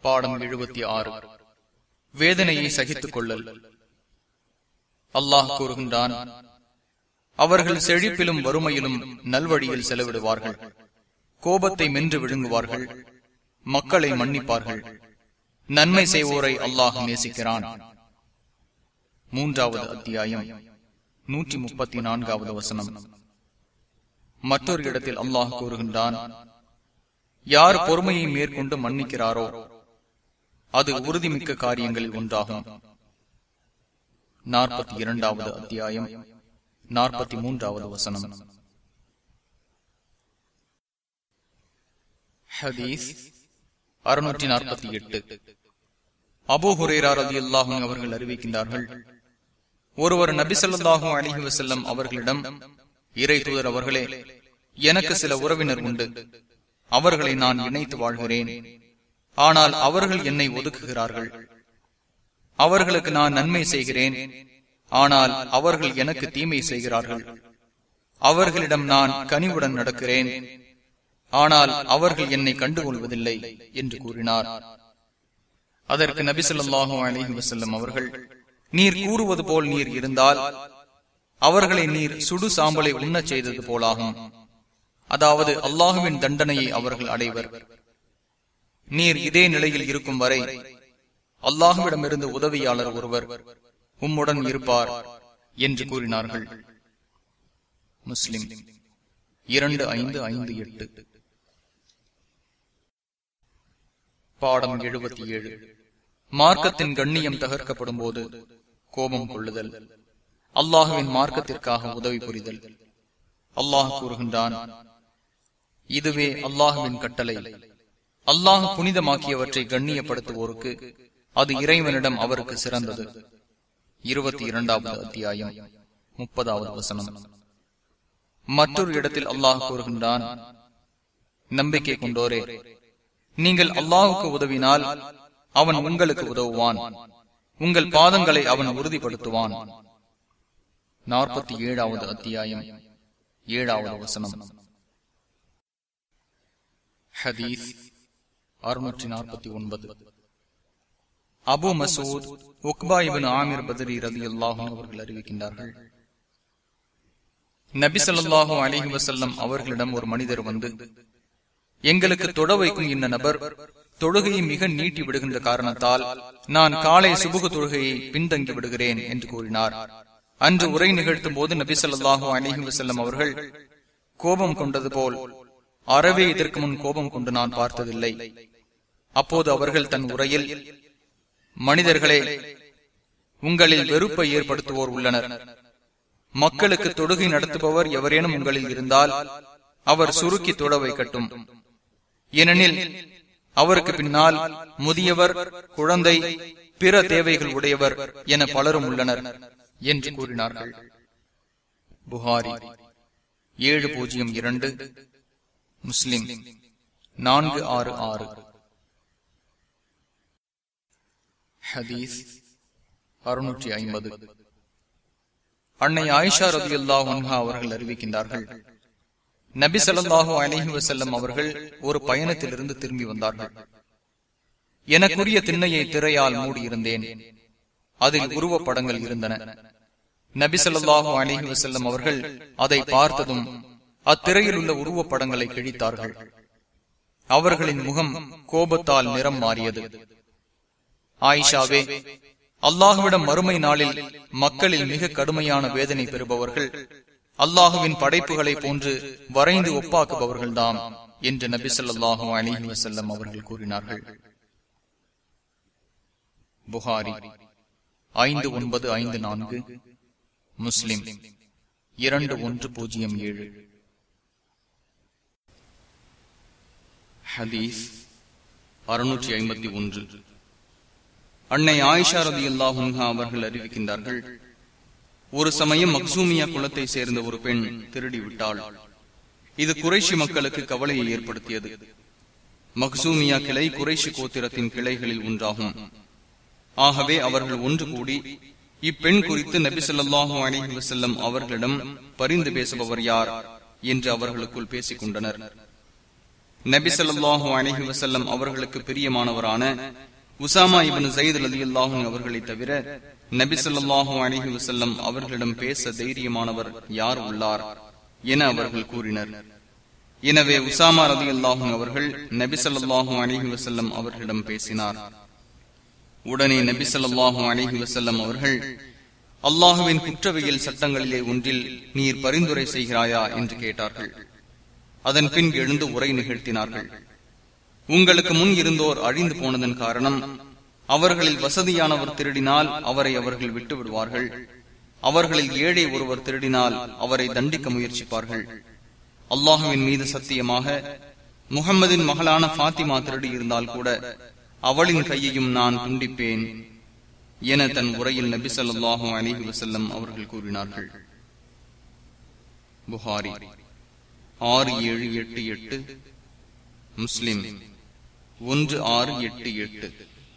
பாடம் எழுபத்தி ஆறு வேதனையை சகித்துக் கொள்ளல் அல்லாஹ் கூறுகின்றான் அவர்கள் செழிப்பிலும் வறுமையிலும் நல்வழியில் செலவிடுவார்கள் கோபத்தை மென்று விழுங்குவார்கள் மக்களை மன்னிப்பார்கள் நன்மை செய்வோரை அல்லாஹ் நேசிக்கிறான் மூன்றாவது அத்தியாயம் நூற்றி முப்பத்தி நான்காவது வசனம் மற்றொரு இடத்தில் அல்லாஹ் கூறுகின்றான் யார் பொறுமையை மேற்கொண்டு மன்னிக்கிறாரோ அது உறுதிமிக்க காரியங்களில் ஒன்றாகும் நாற்பத்தி இரண்டாவது அத்தியாயம் நாற்பத்தி மூன்றாவது வசனம் ஹதீஸ் அறுநூற்றி நாற்பத்தி எட்டு அபு ஹுரேரார் அலி அல்லாஹும் அவர்கள் அறிவிக்கின்றார்கள் ஒருவர் நபிசல்லாஹூ அலிஹி வசல்லம் அவர்களிடம் இறை தூதர் அவர்களே எனக்கு சில உறவினர் உண்டு அவர்களை நான் இணைத்து வாழ்கிறேன் ஆனால் அவர்கள் என்னை ஒதுக்குகிறார்கள் அவர்களுக்கு நான் நன்மை செய்கிறேன் ஆனால் அவர்கள் எனக்கு தீமை செய்கிறார்கள் அவர்களிடம் நான் கனிவுடன் நடக்கிறேன் ஆனால் அவர்கள் என்னை கண்டுகொள்வதில்லை என்று கூறினார் அதற்கு நபிசல்லாஹூ அலிஹி வசல்லம் அவர்கள் நீர் கூறுவது போல் நீர் இருந்தால் அவர்களை நீர் சுடு சாம்பலை உண்ணச் செய்தது போலாகும் அதாவது அல்லாஹுவின் தண்டனையை அவர்கள் அடைவர் நீர் இதே நிலையில் இருக்கும் வரை அல்லாஹுவிடமிருந்து உதவியாளர் ஒருவர் உம்முடன் இருப்பார் என்று கூறினார்கள் முஸ்லிம் இரண்டு ஐந்து ஐந்து எட்டு பாடம் எழுபத்தி ஏழு மார்க்கத்தின் கண்ணியம் தகர்க்கப்படும் போது கோபம் கொள்ளுதல் அல்லாஹுவின் மார்க்கத்திற்காக உதவி புரிதல் அல்லாஹ் கூறுகின்றான் இதுவே அல்லாஹுவின் கட்டளை அல்லாஹ் புனிதமாக்கியவற்றை கண்ணியப்படுத்துவோருக்கு அது இறைவனிடம் அவருக்கு சிறந்தது இருபத்தி இரண்டாவது அத்தியாயம் முப்பதாவது வசனம் மற்றொரு இடத்தில் அல்லாஹ் கூறுகின்றான் நம்பிக்கை கொண்டோரே நீங்கள் அல்லாஹுக்கு உதவினால் அவன் உங்களுக்கு உதவுவான் உங்கள் பாதங்களை அவன் உறுதிப்படுத்துவான் நாற்பத்தி ஏழாவது அத்தியாயம் ஏழாவது வசனம் ஹதீஸ் அறுநூற்றி நாற்பத்தி ஒன்பது Abu Masud Uqba ibn Amir Badri ரதி அல்லாஹும் அவர்கள் அறிவிக்கின்றார்கள் நபி சொல்லாஹும் அலிஹி வசல்லம் அவர்களிடம் ஒரு மனிதர் வந்து எங்களுக்கு தொட வைக்கும் இந்த நபர் தொழுகையை மிக நீட்டி விடுகின்ற காரணத்தால் நான் காலை சுபுக தொழுகையை பின்தங்கி விடுகிறேன் என்று கூறினார் அன்று உரை நிகழ்த்தும் போது நபி சொல்லாஹு அலிஹி வசல்லம் அவர்கள் கோபம் கொண்டது போல் அறவே இதற்கு முன் கோபம் கொண்டு நான் பார்த்ததில்லை அப்போது அவர்கள் தன் உரையில் மனிதர்களே உங்களில் வெறுப்பை ஏற்படுத்துவோர் உள்ளனர் மக்களுக்கு தொடுகை நடத்துபவர் எவரேனும் உங்களில் இருந்தால் அவர் சுருக்கி தொட வைக்கட்டும் ஏனெனில் அவருக்கு பின்னால் முதியவர் குழந்தை பிற தேவைகள் உடையவர் என பலரும் உள்ளனர் என்று கூறினார்கள் புகாரி ஏழு பூஜ்ஜியம் இரண்டு முஸ்லிம் நான்கு ஆறு ஆறு ஹதீஸ் அறுநூற்றி ஐம்பது அன்னை ஆயிஷா ரதி அல்லாஹா அவர்கள் அறிவிக்கின்றார்கள் நபி சல்லாஹூ அலஹி வசல்லம் அவர்கள் ஒரு பயணத்திலிருந்து திரும்பி வந்தார்கள் எனக்குரிய திண்ணையை திரையால் மூடியிருந்தேன் அதில் உருவப்படங்கள் இருந்தன நபி சொல்லாஹு அலஹி வசல்லம் அவர்கள் அதை பார்த்ததும் அத்திரையில் உள்ள உருவப்படங்களை கிழித்தார்கள் அவர்களின் முகம் கோபத்தால் நிறம் மாறியது ஆயிஷாவே அல்லாஹுவிடம் மறுமை நாளில் மக்களில் மிக கடுமையான வேதனை பெறுபவர்கள் அல்லாஹுவின் படைப்புகளை போன்று வரைந்து ஒப்பாக்குபவர்கள்தாம் என்று நபி சொல்லாஹு அலிஹி வசல்லம் அவர்கள் கூறினார்கள் புகாரி ஐந்து ஒன்பது ஐந்து நான்கு முஸ்லிம் இரண்டு ஒன்று பூஜ்ஜியம் ஏழு ஹதீஸ் அறுநூற்றி ஐம்பத்தி ஒன்று அன்னை ஆயிஷா ரதி அல்லாஹுங்கா அவர்கள் அறிவிக்கின்றார்கள் ஒரு சமயம் மக்சூமியா குலத்தை சேர்ந்த ஒரு பெண் திருடி விட்டாள் இது குறைஷி மக்களுக்கு கவலையை ஏற்படுத்தியது மக்சூமியா கிளை குறைஷி கோத்திரத்தின் கிளைகளில் ஒன்றாகும் ஆகவே அவர்கள் ஒன்று கூடி இப்பெண் குறித்து நபி சொல்லாஹு அலிஹி வசல்லம் அவர்களிடம் பரிந்து பேசுபவர் யார் என்று அவர்களுக்குள் பேசிக் கொண்டனர் நபி ஸல்லல்லாஹு அலைஹி வஸல்லம் அவர்களுக்கு பிரியமானவரான உசாமா இப்னு ஸைத் ரலியல்லாஹு அவர்களை தவிர நபி ஸல்லல்லாஹு அலைஹி வஸல்லம் அவர்களிடம் பேச தைரியமானவர் யார் உள்ளார் என அவர்கள் கூறினர் எனவே உசாமா ரலியல்லாஹு அவர்கள் நபி ஸல்லல்லாஹு அலைஹி வஸல்லம் அவர்களிடம் பேசினார் உடனே நபி ஸல்லல்லாஹு அலைஹி வஸல்லம் அவர்கள் அல்லாஹுவின் குற்றவியல் சட்டங்களிலே ஒன்றில் நீர் பரிந்துரை செய்கிறாயா என்று கேட்டார்கள் அதன் பின் எழுந்து உரை நிகழ்த்தினார்கள் உங்களுக்கு முன் இருந்தோர் அழிந்து போனதன் காரணம் அவர்களில் வசதியானவர் திருடினால் அவரை அவர்கள் விட்டு விடுவார்கள் அவர்களில் ஏழை ஒருவர் திருடினால் அவரை தண்டிக்க முயற்சிப்பார்கள் அல்லாஹுவின் மீது சத்தியமாக முகம்மதின் மகளான பாத்திமா திருடி இருந்தால் கூட அவளின் கையையும் நான் துண்டிப்பேன் என தன் உரையில் நபி சொல்லாஹு அலிஹி வசல்லம் அவர்கள் கூறினார்கள் புகாரி ஆறு ஏழு எட்டு எட்டு முஸ்லிம் ஒன்று ஆறு எட்டு எட்டு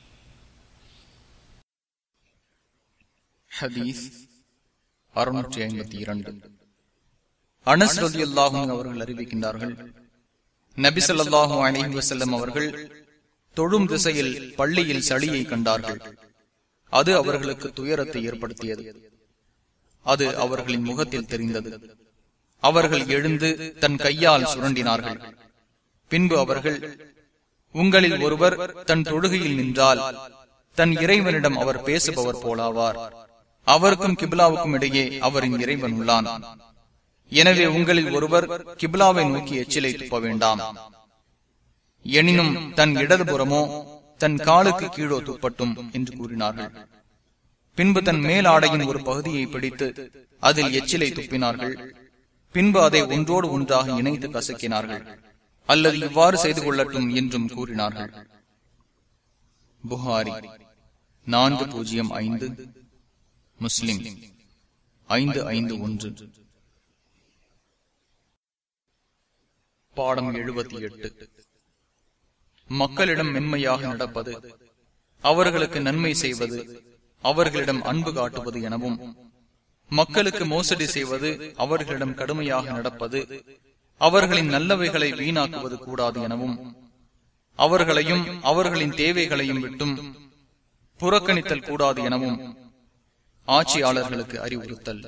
ஹதீஸ் அறுநூற்றி ஐம்பத்தி இரண்டு அனஸ் ரதி அல்லாஹும் அவர்கள் அறிவிக்கின்றார்கள் நபி சொல்லாஹு அலிஹி வசல்லம் அவர்கள் தொழும் திசையில் பள்ளியில் சளியை கண்டார்கள் அது அவர்களுக்கு துயரத்தை ஏற்படுத்தியது அது அவர்களின் முகத்தில் தெரிந்தது அவர்கள் எழுந்து தன் கையால் சுரண்டினார்கள் பின்பு அவர்கள் உங்களில் ஒருவர் தன் தொழுகையில் நின்றால் தன் இறைவனிடம் அவர் பேசுபவர் போலாவார் அவருக்கும் கிபிலாவுக்கும் இடையே அவரின் இறைவன் உள்ளான் எனவே உங்களில் ஒருவர் கிபிலாவை நோக்கி எச்சிலை துப்ப வேண்டாம் எனினும் தன் இடதுபுறமோ தன் காலுக்கு கீழோ துப்பட்டும் என்று கூறினார்கள் பின்பு தன் மேல் ஆடையின் ஒரு பகுதியை பிடித்து அதில் எச்சிலை துப்பினார்கள் பின்பு அதை ஒன்றோடு ஒன்றாக இணைத்து கசக்கினார்கள் அல்லது இவ்வாறு செய்து கொள்ளட்டும் என்றும் கூறினார்கள் புகாரி நான்கு பூஜ்ஜியம் ஐந்து முஸ்லிம் ஐந்து ஐந்து ஒன்று பாடம் எழுபத்தி எட்டு மக்களிடம் மென்மையாக நடப்பது அவர்களுக்கு நன்மை செய்வது அவர்களிடம் அன்பு காட்டுவது எனவும் மக்களுக்கு மோசடி செய்வது அவர்களிடம் கடுமையாக நடப்பது அவர்களின் நல்லவைகளை வீணாக்குவது கூடாது எனவும் அவர்களையும் அவர்களின் தேவைகளையும் விட்டும் புறக்கணித்தல் கூடாது எனவும் ஆட்சியாளர்களுக்கு அறிவுறுத்தல்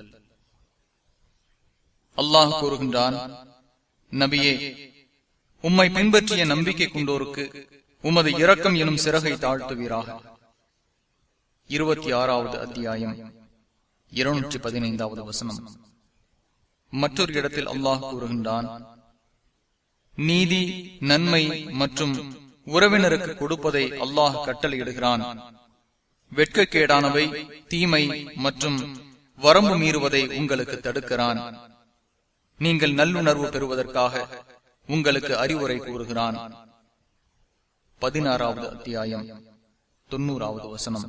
அல்லாஹ் கூறுகின்றான் நபியே உம்மை பின்பற்றிய நம்பிக்கை கொண்டோருக்கு உமது இரக்கம் எனும் சிறகை தாழ்த்துவீராக இருபத்தி ஆறாவது அத்தியாயம் இருநூற்றி பதினைந்தாவது வசனம் மற்றொரு இடத்தில் அல்லாஹ் கூறுகின்றான் நீதி நன்மை மற்றும் உறவினருக்கு கொடுப்பதை அல்லாஹ் கட்டளையிடுகிறான் வெட்கக்கேடானவை தீமை மற்றும் வரம்பு மீறுவதை உங்களுக்கு தடுக்கிறான் நீங்கள் நல்லுணர்வு பெறுவதற்காக உங்களுக்கு அறிவுரை கூறுகிறான் பதினாறாவது அத்தியாயம் தொன்னூறாவது வசனம்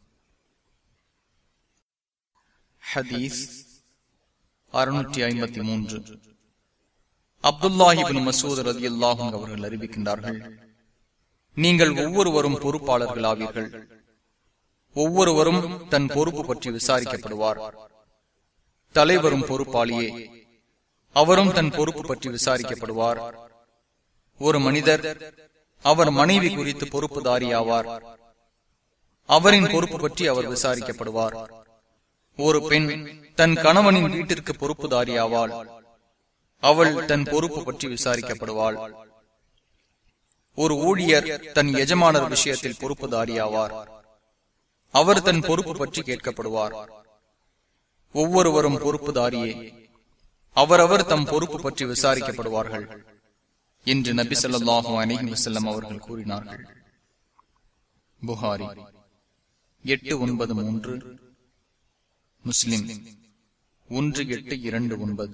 ஹதீஸ் அறுநூற்றி ஐம்பத்தி மூன்று அப்துல்லாஹிபின் மசூத் ரதி அல்லாஹும் அவர்கள் அறிவிக்கின்றார்கள் நீங்கள் ஒவ்வொருவரும் பொறுப்பாளர்களாவீர்கள் ஒவ்வொருவரும் தன் பொறுப்பு பற்றி விசாரிக்கப்படுவார் தலைவரும் பொறுப்பாளியே அவரும் தன் பொறுப்பு பற்றி விசாரிக்கப்படுவார் ஒரு மனிதர் அவர் மனைவி குறித்து பொறுப்புதாரியாவார் அவரின் பொறுப்பு பற்றி அவர் விசாரிக்கப்படுவார் ஒரு பெண் தன் கணவனின் வீட்டிற்கு பொறுப்புதாரியாவாள் அவள் தன் பொறுப்பு பற்றி விசாரிக்கப்படுவாள் ஒரு ஊழியர் தன் எஜமானர் விஷயத்தில் பொறுப்புதாரியாவார் அவர் தன் பொறுப்பு பற்றி கேட்கப்படுவார் ஒவ்வொருவரும் பொறுப்புதாரியே அவரவர் தம் பொறுப்பு பற்றி விசாரிக்கப்படுவார்கள் என்று நபி சொல்லாஹு அலஹி வசல்லம் அவர்கள் கூறினார்கள் புகாரி எட்டு ஒன்பது மூன்று முஸ்லிம் ஒன்று எட்டு இரண்டு ஒன்பது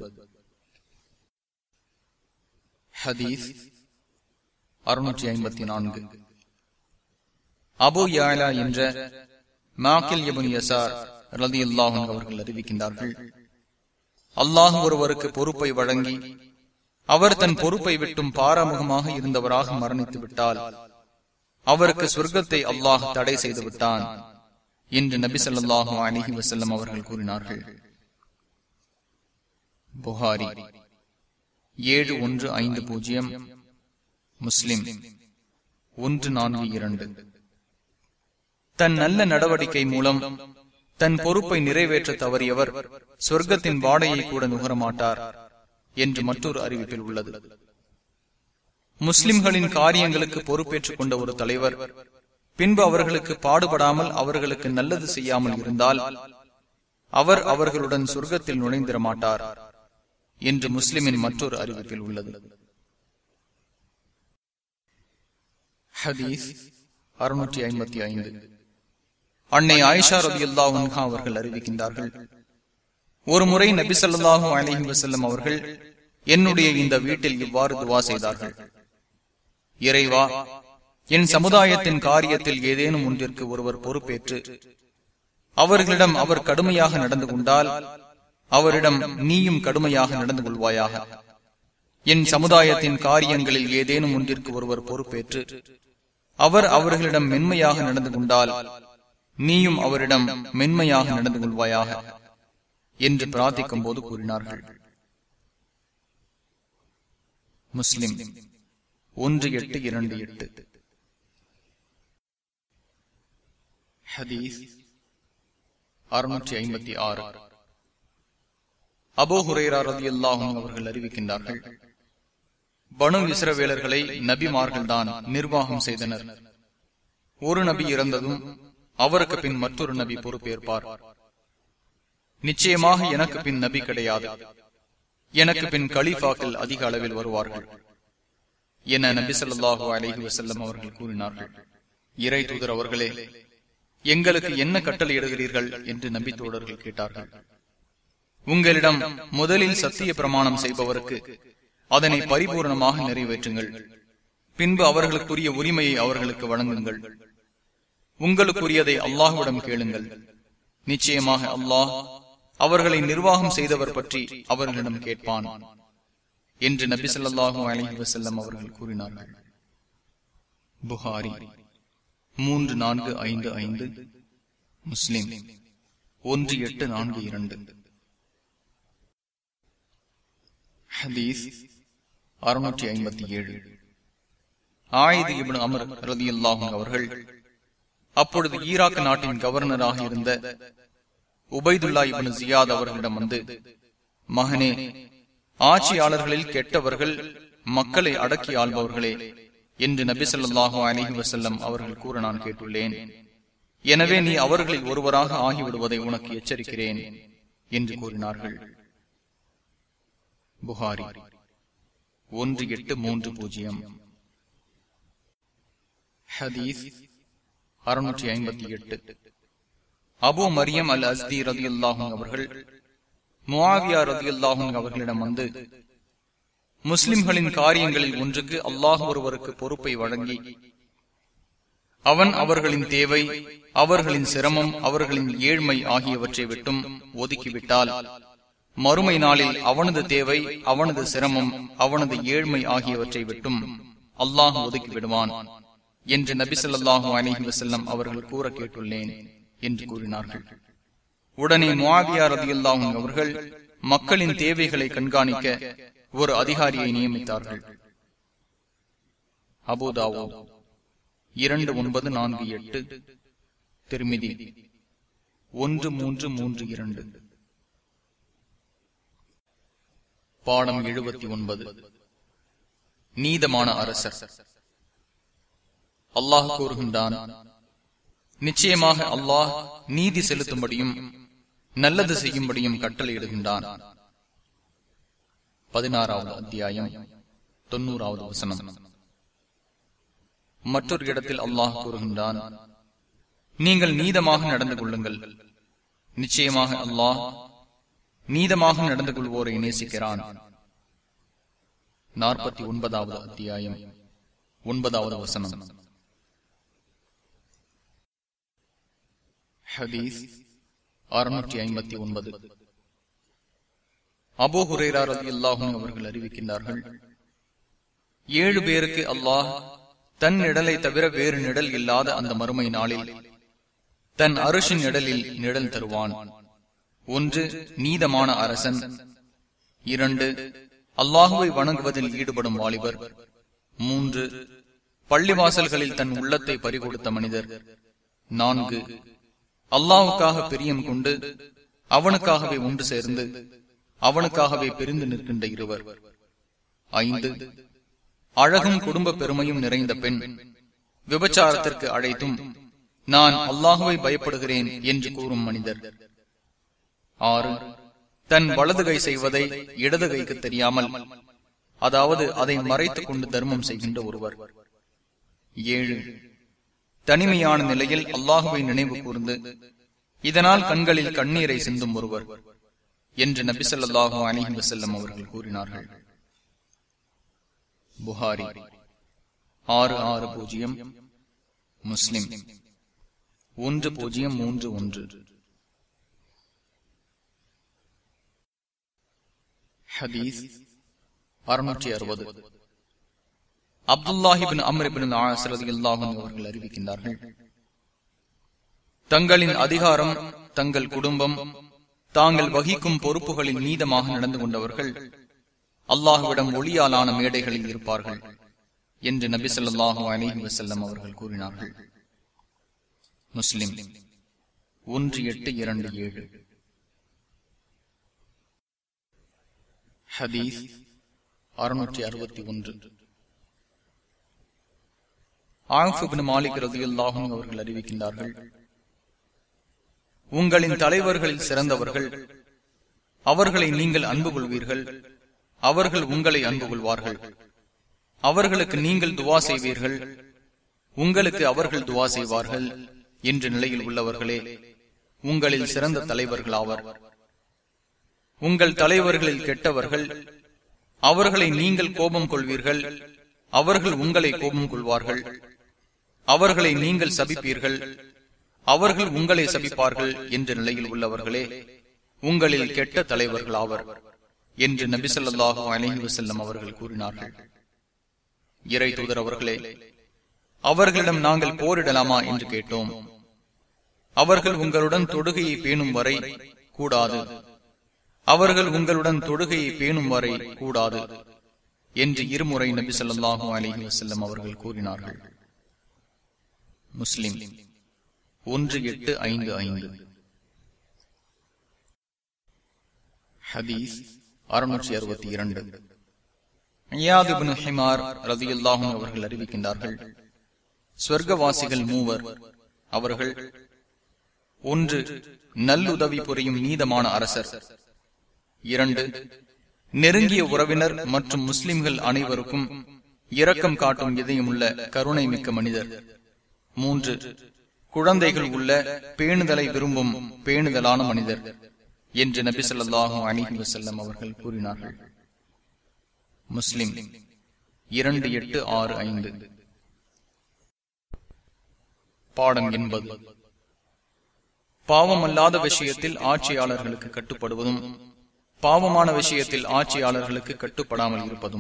ஹதீஸ் அறுநூற்றி ஐம்பத்தி நான்கு அபு யாலா என்ற மாக்கில் எபுன் யசார் ரதி அல்லாஹும் அவர்கள் அறிவிக்கின்றார்கள் அல்லாஹ் ஒருவருக்கு பொறுப்பை வழங்கி அவர் தன் பொறுப்பை விட்டும் பாராமுகமாக இருந்தவராக மரணித்து விட்டால் அவருக்கு சொர்க்கத்தை அல்லாஹ் தடை செய்து விட்டான் என்று நபி சொல்லாஹு அலிஹி வசல்லம் அவர்கள் கூறினார்கள் புகாரி ஏழு ஒன்று ஐந்து பூஜ்ஜியம் முஸ்லிம் ஒன்று நான்கு இரண்டு தன் நல்ல நடவடிக்கை மூலம் தன் பொறுப்பை நிறைவேற்ற தவறியவர் சொர்க்கத்தின் வாடையை கூட நுகரமாட்டார் என்று மற்றொரு அறிவிப்பில் உள்ளது முஸ்லிம்களின் காரியங்களுக்கு பொறுப்பேற்றுக் கொண்ட ஒரு தலைவர் பின்பு அவர்களுக்கு பாடுபடாமல் அவர்களுக்கு நல்லது செய்யாமல் இருந்தால் அவர் அவர்களுடன் சொர்க்கத்தில் நுழைந்திட மாட்டார் என்று முஸ்லிமின் மற்றொரு அறிவிப்பில் உள்ளது ஹதீஸ் அறுநூற்றி ஐம்பத்தி ஐந்து அன்னை ஆயிஷா ரதி அல்லாஹா அவர்கள் அறிவிக்கின்றார்கள் ஒரு முறை நபி சொல்லாஹு அலஹி வசல்லம் அவர்கள் என்னுடைய இந்த வீட்டில் இவ்வாறு துவா செய்தார்கள் இறைவா என் சமுதாயத்தின் காரியத்தில் ஏதேனும் ஒன்றிற்கு ஒருவர் பொறுப்பேற்று அவர்களிடம் அவர் கடுமையாக நடந்து கொண்டால் அவரிடம் நீயும் கடுமையாக நடந்து கொள்வாயாக என் சமுதாயத்தின் காரியங்களில் ஏதேனும் ஒன்றிற்கு ஒருவர் பொறுப்பேற்று அவர் அவர்களிடம் மென்மையாக நடந்து கொண்டால் நீயும் அவரிடம் மென்மையாக நடந்து கொள்வாயாக என்று பிரார்த்திக்கும் போது கூறினார்கள் முஸ்லிம் ஒன்று எட்டு இரண்டு எட்டு ஹதீஸ் அறுநூற்றி ஐம்பத்தி ஆறு அபோ ஹுரேரா ரதி அல்லாஹும் அவர்கள் அறிவிக்கின்றார்கள் பனு இஸ்ரவேலர்களை நபிமார்கள் தான் நிர்வாகம் செய்தனர் ஒரு நபி இறந்ததும் அவருக்கு பின் மற்றொரு நபி பொறுப்பேற்பார் நிச்சயமாக எனக்கு பின் நபி கிடையாது எனக்கு பின் கலீஃபாக்கள் அதிக அளவில் வருவார்கள் என நபி சொல்லாஹு அலஹி வசல்லம் அவர்கள் கூறினார்கள் இறை தூதர் அவர்களே எங்களுக்கு என்ன கட்டளை இடுகிறீர்கள் என்று நபி தோழர்கள் கேட்டார்கள் உங்களிடம் முதலில் சத்திய பிரமாணம் செய்பவருக்கு அதனை பரிபூர்ணமாக நிறைவேற்றுங்கள் பின்பு அவர்களுக்குரிய உரிமையை அவர்களுக்கு வழங்குங்கள் உங்களுக்குரியதை அல்லாஹுவிடம் கேளுங்கள் நிச்சயமாக அல்லாஹ் அவர்களை நிர்வாகம் செய்தவர் பற்றி அவர்களிடம் கேட்பான் என்று நபி சொல்லாஹு அலஹி வசல்லம் அவர்கள் கூறினார்கள் புகாரி மூன்று நான்கு ஐந்து ஐந்து முஸ்லிம் ஒன்று எட்டு நான்கு இரண்டு ஹதீஸ் அறுநூற்றி ஐம்பத்தி ஏழு ஆயுது இபின் அமர் ரதி அல்லாஹும் அவர்கள் அப்பொழுது ஈராக் நாட்டின் கவர்னராக இருந்த உபைதுல்லா இபின் ஜியாத் அவர்களிடம் வந்து மகனே ஆட்சியாளர்களில் கெட்டவர்கள் மக்களை அடக்கி ஆள்பவர்களே என்று நபி சொல்லாஹு அலிஹி வசல்லம் அவர்கள் கூற நான் கேட்டுள்ளேன் எனவே நீ அவர்களில் ஒருவராக ஆகிவிடுவதை உனக்கு எச்சரிக்கிறேன் என்று கூறினார்கள் புகாரி ஒன்று எட்டு மூன்று பூஜ்ஜியம் ஹதீஸ் அறுநூற்றி ஐம்பத்தி எட்டு அபு மரியம் அல் அஸ்தி ரதி அல்லாஹும் அவர்கள் முவாவியா ரதி அல்லாஹும் அவர்களிடம் வந்து முஸ்லிம்களின் காரியங்களில் ஒன்றுக்கு அல்லாஹ் ஒருவருக்கு பொறுப்பை வழங்கி அவன் அவர்களின் தேவை அவர்களின் சிரமம் அவர்களின் ஏழ்மை ஆகியவற்றை விட்டும் ஒதுக்கிவிட்டால் மறுமை நாளில் அவனது தேவை அவனது சிரமம் அவனது ஏழ்மை ஆகியவற்றை விட்டும் அல்லாஹ் ஒதுக்கி விடுவான் என்று நபிசல்லாஹு அலிஹி வசல்லம் அவர்கள் கூற கேட்டுள்ளேன் என்று கூறினார்கள் உடனே முவாவியா ரதி அவர்கள் மக்களின் தேவைகளை கண்காணிக்க ஒரு அதிகாரியை நியமித்தார்கள் அபுதாவோ இரண்டு ஒன்பது நான்கு எட்டு திருமிதி ஒன்று மூன்று மூன்று இரண்டு பாடம் எழுபத்தி ஒன்பது நீதமான அரசர் அல்லாஹ் கூறுகின்றான் நிச்சயமாக அல்லாஹ் நீதி செலுத்தும்படியும் நல்லது செய்யும்படியும் கட்டளையிடுகின்றான் பதினாறாவது அத்தியாயம் தொன்னூறாவது வசனம் மற்றொரு இடத்தில் அல்லாஹ் கூறுகின்றான் நீங்கள் நீதமாக நடந்து கொள்ளுங்கள் நிச்சயமாக அல்லாஹ் நீதமாக நடந்து கொள்வோரை நேசிக்கிறான் நாற்பத்தி ஒன்பதாவது அத்தியாயம் ஒன்பதாவது வசனம் ஹதீஸ் அறுநூற்றி ஐம்பத்தி ஒன்பது அபோ ஹுரேரார் அலி அல்லாஹும் அவர்கள் அறிவிக்கின்றார்கள் ஏழு பேருக்கு அல்லாஹ் தன் நிழலை தவிர வேறு நிழல் இல்லாத அந்த மறுமை நாளில் தன் அரிசின் நிழலில் நிழல் தருவான் ஒன்று நீதமான அரசன் இரண்டு அல்லாஹுவை வணங்குவதில் ஈடுபடும் வாலிபர் மூன்று பள்ளிவாசல்களில் தன் உள்ளத்தை பறிகொடுத்த மனிதர் நான்கு அல்லாவுக்காக பிரியம் கொண்டு அவனுக்காகவே ஒன்று சேர்ந்து அவனுக்காகவே பிரிந்து நிற்கின்ற இருவர் ஐந்து அழகும் குடும்ப பெருமையும் நிறைந்த பெண் விபச்சாரத்திற்கு அழைத்தும் நான் அல்லாஹுவை பயப்படுகிறேன் என்று கூறும் மனிதர் ஆறு தன் வலது கை செய்வதை இடது கைக்கு தெரியாமல் அதாவது அதை மறைத்துக் கொண்டு தர்மம் செய்கின்ற ஒருவர் ஏழு தனிமையான நிலையில் அல்லாஹுவை நினைவு கூர்ந்து இதனால் கண்களில் கண்ணீரை சிந்தும் ஒருவர் என்று நபிசல்லாஹு அலிஹி வசல்லம் அவர்கள் கூறினார்கள் புகாரி ஆறு ஆறு பூஜ்ஜியம் முஸ்லிம் ஒன்று பூஜ்ஜியம் மூன்று ஒன்று ஹதீஸ் அறுநூற்றி அறுபது அப்துல்லாஹிபின் அம்ரிபின் ஆசிரதியில்லாஹும் அவர்கள் அறிவிக்கின்றார்கள் தங்களின் அதிகாரம் தங்கள் குடும்பம் தாங்கள் வகிக்கும் பொறுப்புகளின் மீதமாக நடந்து கொண்டவர்கள் அல்லாஹுவிடம் ஒளியாலான மேடைகளில் இருப்பார்கள் என்று நபி சொல்லாஹு அலிஹி வசல்லம் அவர்கள் கூறினார்கள் முஸ்லிம் ஒன்று எட்டு இரண்டு ஏழு ஹதீஸ் அறுநூற்றி அறுபத்தி ஒன்று ஆஃபிபின் மாலிக் ரதியுல்லாஹும் அவர்கள் அறிவிக்கின்றார்கள் உங்களின் தலைவர்களில் சிறந்தவர்கள் அவர்களை நீங்கள் அன்பு கொள்வீர்கள் அவர்கள் உங்களை அன்பு கொள்வார்கள் அவர்களுக்கு நீங்கள் துவா செய்வீர்கள் உங்களுக்கு அவர்கள் துவா செய்வார்கள் என்ற நிலையில் உள்ளவர்களே உங்களில் சிறந்த தலைவர்கள் ஆவர் உங்கள் தலைவர்களில் கெட்டவர்கள் அவர்களை நீங்கள் கோபம் கொள்வீர்கள் அவர்கள் உங்களை கோபம் கொள்வார்கள் அவர்களை நீங்கள் சபிப்பீர்கள் அவர்கள் உங்களை சபிப்பார்கள் என்ற நிலையில் உள்ளவர்களே உங்களில் கெட்ட தலைவர்கள் ஆவர் என்று நபிசல்லாஹு அலஹி வசல்லம் அவர்கள் கூறினார்கள் இறை தூதர் அவர்களே அவர்களிடம் நாங்கள் போரிடலாமா என்று கேட்டோம் அவர்கள் உங்களுடன் தொடுகையை பேணும் வரை கூடாது அவர்கள் உங்களுடன் தொடுகையை பேணும் வரை கூடாது என்று இருமுறை நபி சொல்லாஹு அலஹி வசல்லம் அவர்கள் கூறினார்கள் முஸ்லிம் ஒன்று எட்டு ஐந்து ஐந்து ஹதீஸ் அறுநூற்றி அறுபத்தி இரண்டு ஹிமார் ரதியுல்லாஹும் அவர்கள் அறிவிக்கின்றார்கள் ஸ்வர்க்கவாசிகள் மூவர் அவர்கள் ஒன்று நல்லுதவி புரியும் நீதமான அரசர் இரண்டு நெருங்கிய உறவினர் மற்றும் முஸ்லிம்கள் அனைவருக்கும் இரக்கம் காட்டும் இதயமுள்ள கருணை மிக்க மனிதர் மூன்று குழந்தைகள் உள்ள பேணுதலை விரும்பும் பேணுதலான மனிதர் என்று நபி சொல்லாஹும் அலிஹி வசல்லம் அவர்கள் கூறினார்கள் முஸ்லிம் இரண்டு எட்டு ஆறு ஐந்து பாடம் என்பது பாவம் அல்லாத விஷயத்தில் ஆட்சியாளர்களுக்கு கட்டுப்படுவதும் பாவமான விஷயத்தில் ஆட்சியாளர்களுக்கு கட்டுப்படாமல் இருப்பதும்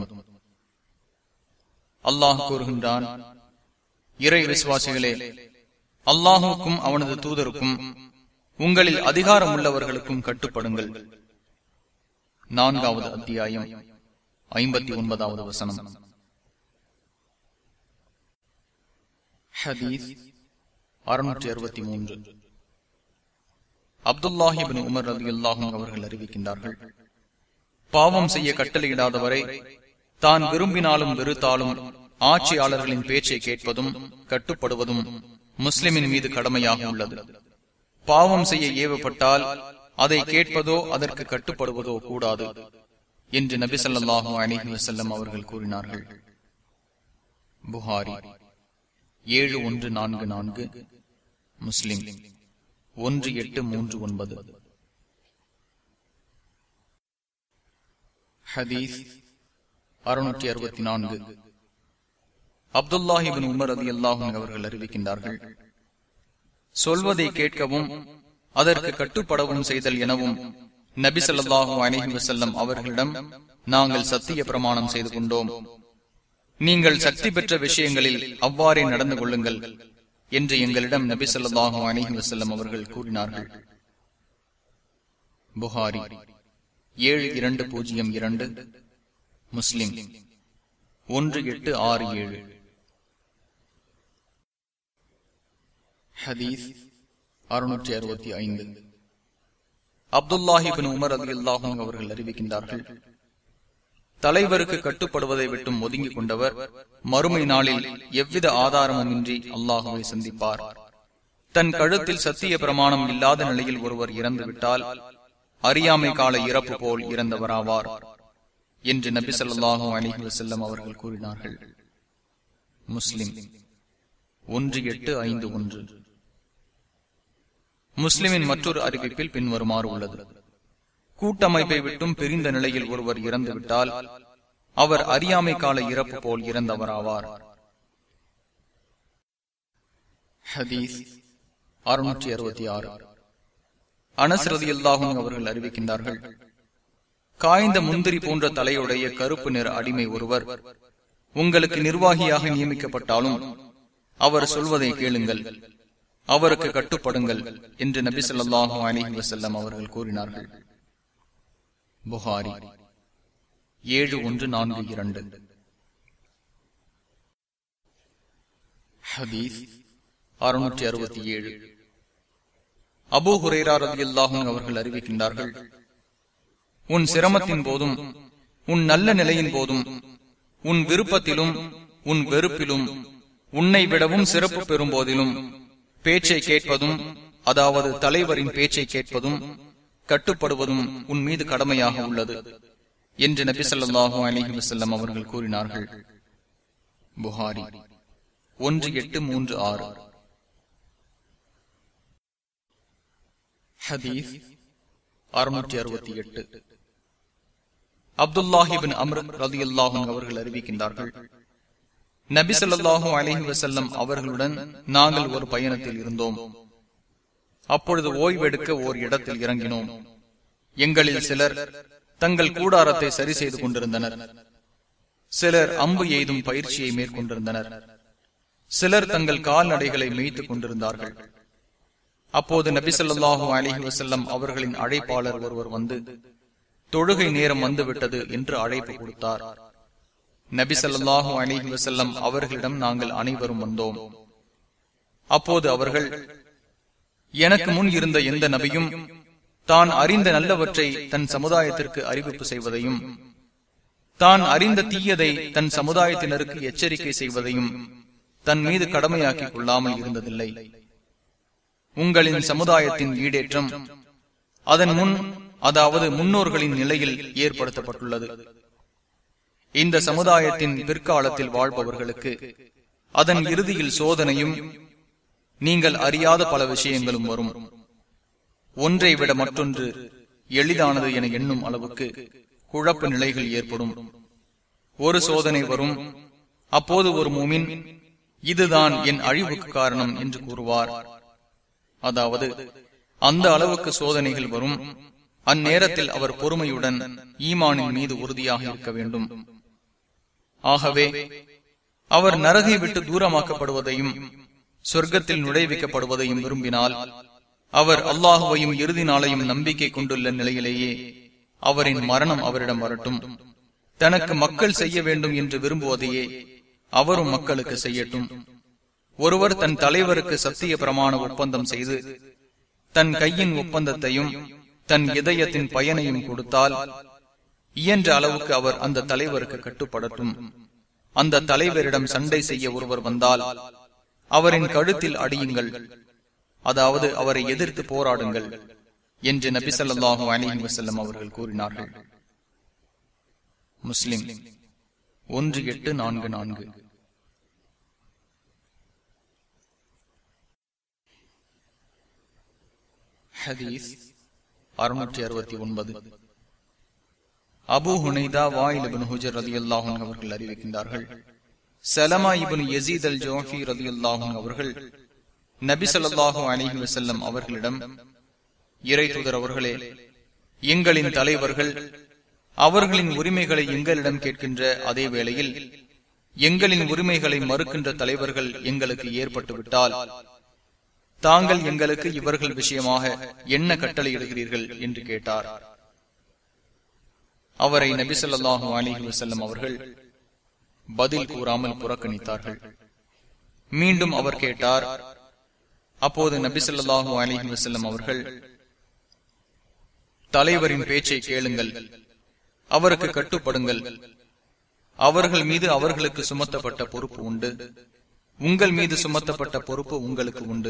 அல்லாஹ் கூறுகின்றான் இறை விசுவாசிகளே அல்லாஹுக்கும் அவனது தூதருக்கும் உங்களில் அதிகாரம் உள்ளவர்களுக்கும் கட்டுப்படுங்கள் நான்காவது அத்தியாயம் ஐம்பத்தி ஒன்பதாவது வசனம் ஹதீஸ் அறுநூற்றி அறுபத்தி மூன்று அப்துல்லாஹிபின் உமர் ரதி அல்லாஹும் அவர்கள் அறிவிக்கின்றார்கள் பாவம் செய்ய கட்டளையிடாதவரை தான் விரும்பினாலும் வெறுத்தாலும் ஆட்சியாளர்களின் பேச்சை கேட்பதும் கட்டுப்படுவதும் முஸ்லிமின் மீது கடமையாக உள்ளது பாவம் செய்ய ஏவப்பட்டால் அதை கேட்பதோ அதற்கு கட்டுப்படுவதோ கூடாது என்று நபி சொல்லாஹு அலிஹி வசல்லம் அவர்கள் கூறினார்கள் புகாரி ஏழு ஒன்று நான்கு நான்கு முஸ்லிம் ஒன்று எட்டு மூன்று ஒன்பது ஹதீஸ் அறுநூற்றி அறுபத்தி நான்கு அப்துல்லாஹிபின் உமர் அதி அல்லாஹும் அவர்கள் அறிவிக்கின்றார்கள் சொல்வதை கேட்கவும் அதற்கு கட்டுப்படவும் செய்தல் எனவும் நபி சொல்லாஹு அலிஹி வசல்லம் அவர்களிடம் நாங்கள் சத்திய பிரமாணம் செய்து கொண்டோம் நீங்கள் சக்தி பெற்ற விஷயங்களில் அவ்வாறே நடந்து கொள்ளுங்கள் என்று எங்களிடம் நபி சொல்லாஹு அலிஹி வசல்லம் அவர்கள் கூறினார்கள் புகாரி ஏழு இரண்டு பூஜ்ஜியம் இரண்டு முஸ்லிம் ஒன்று எட்டு ஆறு ஏழு ஹதீஸ் அறுநூற்றி அறுபத்தி ஐந்து அப்துல்லாஹிபின் உமர் அலி அல்லாஹும் அவர்கள் அறிவிக்கின்றார்கள் தலைவருக்கு கட்டுப்படுவதை விட்டும் ஒதுங்கிக் கொண்டவர் மறுமை நாளில் எவ்வித ஆதாரமுமின்றி அல்லாஹுவை சந்திப்பார் தன் கழுத்தில் சத்திய பிரமாணம் இல்லாத நிலையில் ஒருவர் இறந்துவிட்டால் அறியாமை கால இறப்பு போல் இறந்தவராவார் என்று நபி சொல்லாஹும் அலிஹி வசல்லம் அவர்கள் கூறினார்கள் முஸ்லிம் ஒன்று எட்டு ஐந்து ஒன்று முஸ்லிமின் மற்றொரு அறிவிப்பில் பின்வருமாறு உள்ளது கூட்டமைப்பை விட்டும் பிரிந்த நிலையில் ஒருவர் இறந்துவிட்டால் அவர் அறியாமை கால இறப்பு போல் இறந்தவராவார் ஹதீஸ் அறுநூற்றி அறுபத்தி ஆறு அனசரதி அல்லாஹும் அவர்கள் அறிவிக்கின்றார்கள் காய்ந்த முந்திரி போன்ற தலையுடைய கருப்பு நிற அடிமை ஒருவர் உங்களுக்கு நிர்வாகியாக நியமிக்கப்பட்டாலும் அவர் சொல்வதை கேளுங்கள் அவருக்கு கட்டுப்படுங்கள் என்று நபி சொல்லாஹு அலிஹி வசல்லம் அவர்கள் கூறினார்கள் புகாரி ஏழு ஒன்று நான்கு இரண்டு ஹதீஸ் அறுநூற்றி அறுபத்தி ஏழு அபு ஹுரேரா ரதி அல்லாஹும் அவர்கள் அறிவிக்கின்றார்கள் உன் சிரமத்தின் போதும் உன் நல்ல நிலையின் போதும் உன் விருப்பத்திலும் உன் வெறுப்பிலும் உன்னை விடவும் சிறப்பு பெறும் போதிலும் பேச்சை கேட்பதும் அதாவது தலைவரின் பேச்சை கேட்பதும் கட்டுப்படுவதும் உன் மீது கடமையாக உள்ளது என்று நபி சொல்லாஹு அலிஹி வசல்லம் அவர்கள் கூறினார்கள் புகாரி ஒன்று எட்டு மூன்று ஆறு ஹதீஸ் அறுநூற்றி அறுபத்தி எட்டு அப்துல்லாஹிபின் அம்ர் ரதி அல்லாஹும் அவர்கள் அறிவிக்கின்றார்கள் நபி சொல்லாஹு அலிஹி வசல்லம் அவர்களுடன் நாங்கள் ஒரு பயணத்தில் இருந்தோம் அப்பொழுது ஓய்வெடுக்க ஓர் இடத்தில் இறங்கினோம் எங்களில் சிலர் தங்கள் கூடாரத்தை சரி செய்து கொண்டிருந்தனர் சிலர் அம்பு எய்தும் பயிற்சியை மேற்கொண்டிருந்தனர் சிலர் தங்கள் கால்நடைகளை மேய்த்துக் கொண்டிருந்தார்கள் அப்போது நபி சொல்லாஹு அலிஹி வசல்லம் அவர்களின் அழைப்பாளர் ஒருவர் வந்து தொழுகை நேரம் வந்துவிட்டது என்று அழைப்பு கொடுத்தார் நபி சொல்லாஹு அலிஹி வசல்லம் அவர்களிடம் நாங்கள் அனைவரும் வந்தோம் அப்போது அவர்கள் எனக்கு முன் இருந்த எந்த நபியும் தான் அறிந்த நல்லவற்றை தன் சமுதாயத்திற்கு அறிவிப்பு செய்வதையும் தான் அறிந்த தீயதை தன் சமுதாயத்தினருக்கு எச்சரிக்கை செய்வதையும் தன் மீது கடமையாக்கிக் கொள்ளாமல் இருந்ததில்லை உங்களின் சமுதாயத்தின் ஈடேற்றம் அதன் முன் அதாவது முன்னோர்களின் நிலையில் ஏற்படுத்தப்பட்டுள்ளது இந்த சமுதாயத்தின் பிற்காலத்தில் வாழ்பவர்களுக்கு அதன் இறுதியில் சோதனையும் நீங்கள் அறியாத பல விஷயங்களும் வரும் ஒன்றை விட மற்றொன்று எளிதானது என எண்ணும் அளவுக்கு குழப்ப நிலைகள் ஏற்படும் ஒரு சோதனை வரும் அப்போது ஒரு மூமின் இதுதான் என் அழிவுக்கு காரணம் என்று கூறுவார் அதாவது அந்த அளவுக்கு சோதனைகள் வரும் அந்நேரத்தில் அவர் பொறுமையுடன் ஈமானின் மீது உறுதியாக இருக்க வேண்டும் ஆகவே அவர் நரகை விட்டு தூரமாக்கப்படுவதையும் சொர்க்கத்தில் நுழைவிக்கப்படுவதையும் விரும்பினால் அவர் அல்லாஹுவையும் இறுதி நாளையும் நம்பிக்கை கொண்டுள்ள நிலையிலேயே அவரின் மரணம் அவரிடம் வரட்டும் தனக்கு மக்கள் செய்ய வேண்டும் என்று விரும்புவதையே அவரும் மக்களுக்கு செய்யட்டும் ஒருவர் தன் தலைவருக்கு சத்திய பிரமாண ஒப்பந்தம் செய்து தன் கையின் ஒப்பந்தத்தையும் தன் இதயத்தின் பயனையும் கொடுத்தால் இயன்ற அளவுக்கு அவர் அந்த தலைவருக்கு கட்டுப்படட்டும் அந்த தலைவரிடம் சண்டை செய்ய ஒருவர் வந்தால் அவரின் கழுத்தில் அடியுங்கள் அதாவது அவரை எதிர்த்து போராடுங்கள் என்று நபி சொல்லாஹு அலிஹி வசல்லம் அவர்கள் கூறினார்கள் முஸ்லிம் ஒன்று எட்டு நான்கு நான்கு ஹதீஸ் அறுநூற்றி அறுபத்தி ஒன்பது அபு ஹுனைதா வாயில் ஹுஜர் ரதி அல்லாஹன் அவர்கள் அறிவிக்கின்றார்கள் Salama ibn Yazid al Jufi ரதி அல்லாஹன் அவர்கள் நபி சொல்லாஹு அலிஹி வசல்லம் அவர்களிடம் இறை தூதர் அவர்களே எங்களின் தலைவர்கள் அவர்களின் உரிமைகளை எங்களிடம் கேட்கின்ற அதே வேளையில் எங்களின் உரிமைகளை மறுக்கின்ற தலைவர்கள் எங்களுக்கு ஏற்பட்டுவிட்டால் தாங்கள் எங்களுக்கு இவர்கள் விஷயமாக என்ன கட்டளையிடுகிறீர்கள் என்று கேட்டார் அவரை நபி சொல்லாஹு அலிஹி வசல்லம் அவர்கள் பதில் கூறாமல் புறக்கணித்தார்கள் மீண்டும் அவர் கேட்டார் அப்போது நபி ஸல்லல்லாஹு அலைஹி வஸல்லம் அவர்கள் தலைவரின் பேச்சை கேளுங்கள் அவருக்கு கட்டுப்படுங்கள் அவர்கள் மீது அவர்களுக்கு சுமத்தப்பட்ட பொறுப்பு உண்டு உங்கள் மீது சுமத்தப்பட்ட பொறுப்பு உங்களுக்கு உண்டு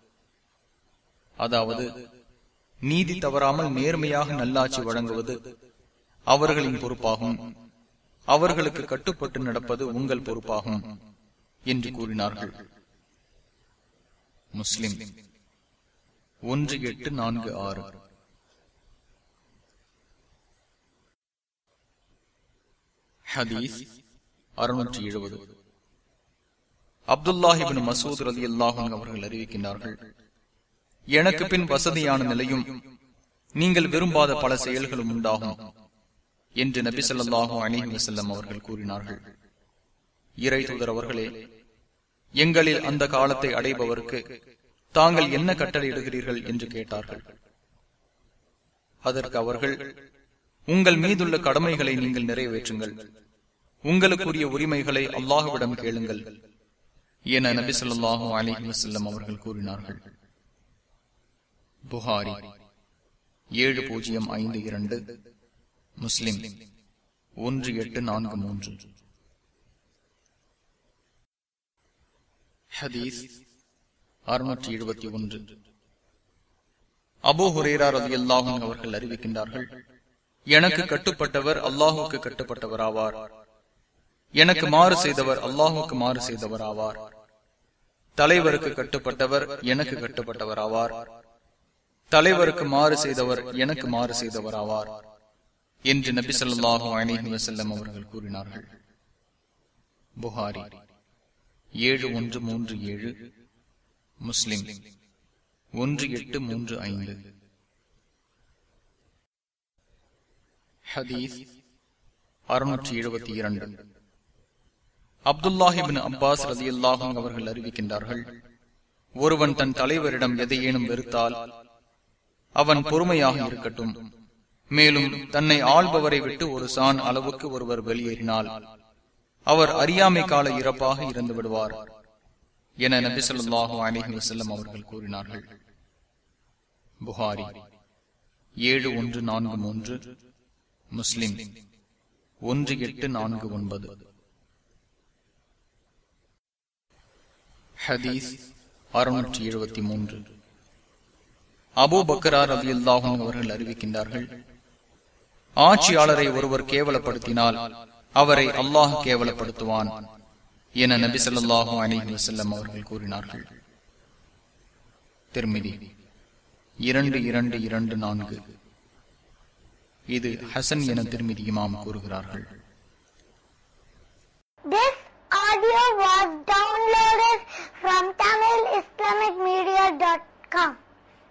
அதாவது நீதி தவறாமல் நேர்மையாக நல்லாட்சி வழங்குவது அவர்களின் பொறுப்பாகும் அவர்களுக்கு கட்டுப்பட்டு நடப்பது உங்கள் பொறுப்பாகும் என்று கூறினார்கள் முஸ்லிம் ஒன்று எட்டு நான்கு ஆறு ஹதீஸ் அறுநூற்றி எழுபது அப்துல்லாஹிபின் மசூத் ரதி அல்லாஹும் அவர்கள் அறிவிக்கின்றார்கள் எனக்கு பின் வசதியான நிலையும் நீங்கள் விரும்பாத பல செயல்களும் உண்டாகும் என்று நபி ஸல்லல்லாஹு அலைஹி வஸல்லம் அவர்கள் கூறினார்கள் இறை தூதர் அவர்களே எங்களில் அந்த காலத்தை அடைபவருக்கு தாங்கள் என்ன கட்டளையிடுகிறீர்கள் என்று கேட்டார்கள் அதற்கு அவர்கள் உங்கள் மீதுள்ள கடமைகளை நீங்கள் நிறைவேற்றுங்கள் உங்களுக்குரிய உரிமைகளை அல்லாஹுவிடம் கேளுங்கள் என நபி சொல்லாஹு அலிஹி வசல்லம் அவர்கள் கூறினார்கள் புகாரி ஏழு பூஜ்ஜியம் ஐந்து இரண்டு முஸ்லிம் ஒன்று எட்டு நான்கு மூன்று ஹதீஸ் அறுநூற்றி எழுபத்தி ஒன்று அபோ ஹுரேரார் ரதி அல்லாஹும் அவர்கள் அறிவிக்கின்றார்கள் எனக்கு கட்டுப்பட்டவர் அல்லாஹுக்கு கட்டுப்பட்டவர் ஆவார் எனக்கு மாறு செய்தவர் அல்லாஹுக்கு மாறு செய்தவர் ஆவார் தலைவருக்கு கட்டுப்பட்டவர் எனக்கு கட்டுப்பட்டவர் ஆவார் தலைவருக்கு மாறு செய்தவர் எனக்கு மாறு செய்தவர் ஆவார் என்று நபி சொல்லாஹு அலிஹி வசல்லம் அவர்கள் கூறினார்கள் புகாரி ஏழு ஒன்று மூன்று ஏழு முஸ்லிம் ஒன்று எட்டு மூன்று ஐந்து ஹதீஸ் அறுநூற்றி எழுபத்தி இரண்டு அப்துல்லாஹிபின் அப்பாஸ் ரதி அல்லாஹும் அவர்கள் அறிவிக்கின்றார்கள் ஒருவன் தன் தலைவரிடம் எதையேனும் வெறுத்தால் அவன் பொறுமையாக இருக்கட்டும் மேலும் தன்னை ஆள்பவரை விட்டு ஒரு சான் அளவுக்கு ஒருவர் வெளியேறினால் அவர் அறியாமை கால இறப்பாக இறந்து விடுவார் என நபி சொல்லாஹு அலிஹி வசல்லம் அவர்கள் கூறினார்கள் புகாரி ஏழு ஒன்று நான்கு மூன்று முஸ்லிம் ஒன்று எட்டு நான்கு ஒன்பது ஹதீஸ் அறுநூற்றி எழுபத்தி மூன்று அபு பக்கரார் அபி அல்லாஹும் அவர்கள் அறிவிக்கின்றார்கள் ஆட்சியாளரை ஒருவர் கேவலப்படுத்தினால் அவரை அல்லாஹ் கேவலப்படுத்துவான் என நபி சொல்லாஹு அலிஹி வசல்லம் அவர்கள் கூறினார்கள் திருமிதி இரண்டு இரண்டு இரண்டு நான்கு இது ஹசன் என திருமிதி இமாம் கூறுகிறார்கள் This audio was downloaded